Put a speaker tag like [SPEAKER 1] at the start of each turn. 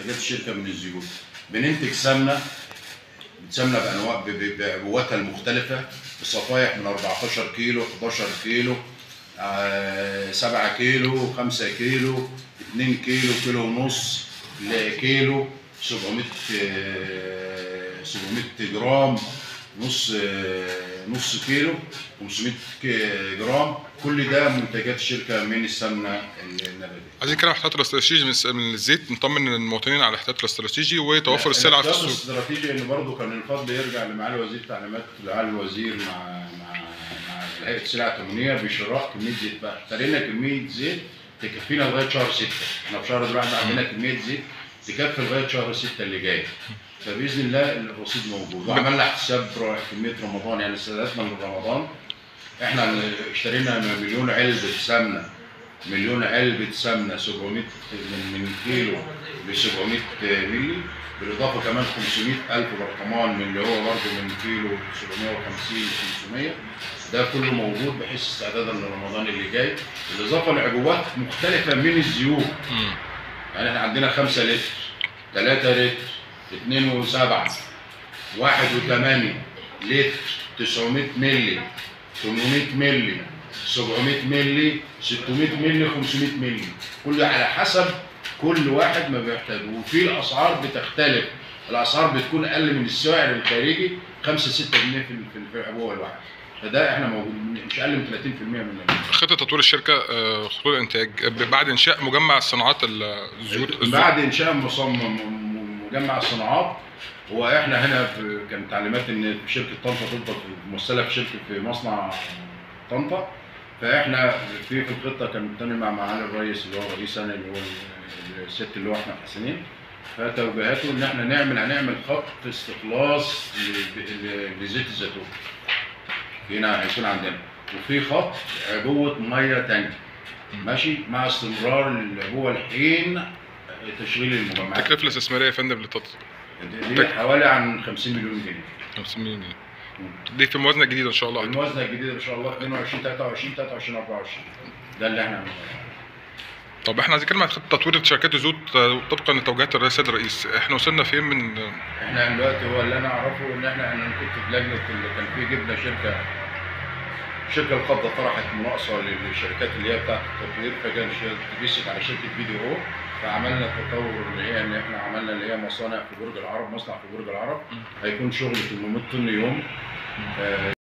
[SPEAKER 1] منتجات الشركه من الزيوت بننتج سمنه سمنه بانواع ب- ب- بعبواتها المختلفه بصفائح من 14 كيلو 11 كيلو آه، 7 كيلو 5 كيلو 2 كيلو كيلو ونص لكيلو 700 آه، 700 جرام نص آه، نص كيلو 500 ك- جرام كل ده منتجات الشركه من السمنه النباتيه
[SPEAKER 2] عايزين نتكلم عن الاحتياط الاستراتيجي من الس- من الزيت نطمن المواطنين على الاحتياط الاستراتيجي وتوفر السلع في
[SPEAKER 1] الاحتياط
[SPEAKER 2] السوق
[SPEAKER 1] الاستراتيجي ان برضه كان الفضل يرجع لمعالي وزير التعليمات لمعالي الوزير مع مع مع هيئه السلع التموينيه بشراء كميه زيت بقى اشترينا كميه زيت تكفينا لغايه شهر 6 احنا في شهر دلوقتي عندنا كميه زيت تكفي لغايه شهر 6 اللي جاي فباذن الله الرصيد موجود وعملنا حساب ر- كميه رمضان يعني استعداداتنا لرمضان احنا اشترينا مليون علبه سمنه مليون علبة سمنة 700 من من كيلو ل 700 مللي بالإضافة كمان 500 ألف برطمان من اللي هو برضه من كيلو 750 500 ده كله موجود بحيث استعدادا لرمضان اللي جاي بالإضافة لعبوات مختلفة من الزيوت
[SPEAKER 2] مم.
[SPEAKER 1] يعني احنا عندنا 5 لتر 3 لتر 2 و7 1 و8 لتر 900 مللي 800 مللي 700 مللي 600 مللي 500 مللي كل على حسب كل واحد ما بيحتاجه وفي الاسعار بتختلف الاسعار بتكون اقل من السعر الخارجي 5 6 جنيه في في في العبوه الواحده فده احنا موجود مش اقل من 30% من
[SPEAKER 2] خطه تطوير الشركه آه، خطوط الانتاج ب- بعد انشاء مجمع الصناعات ال- الزيوت الزيوت.
[SPEAKER 1] بعد انشاء مصمم مجمع الصناعات هو احنا هنا في كان تعليمات ان في شركه طنطا تضبط ممثله في شركه في مصنع طنطا فاحنا في في الخطه كان متفق مع معالي الرئيس اللي هو رئيس انا اللي هو ال- الست اللي هو احمد حسنين فتوجيهاته ان احنا نعمل هنعمل خط استخلاص ل- ل- لزيت الزيتون هنا هيكون عندنا وفي خط عبوه ميه تانية ماشي مع استمرار العبوه الحين تشغيل المجمعات
[SPEAKER 2] التكلفه الاستثماريه يا فندم للتط
[SPEAKER 1] دي حوالي عن 50 مليون جنيه
[SPEAKER 2] 50 مليون جنيه دي في موازنه جديده ان شاء الله
[SPEAKER 1] الموازنه الجديده ان شاء الله 22 23 23 24 ده اللي احنا عملناه
[SPEAKER 2] طب احنا عايزين نتكلم عن خطه تطوير شركات الزيوت آه، طبقا لتوجيهات السيد الرئيس احنا وصلنا فين من
[SPEAKER 1] احنا دلوقتي هو اللي انا اعرفه ان احنا انا كنت في لجنه اللي كان في جبنا شركه الشركه القابضه طرحت مناقصه للشركات اللي هي بتاعت التطوير فكان ريست على شركه فيديو او فعملنا التطور اللي هي ان احنا عملنا اللي هي مصانع في برج العرب مصنع في برج العرب هيكون شغل 800 طن يوم آه،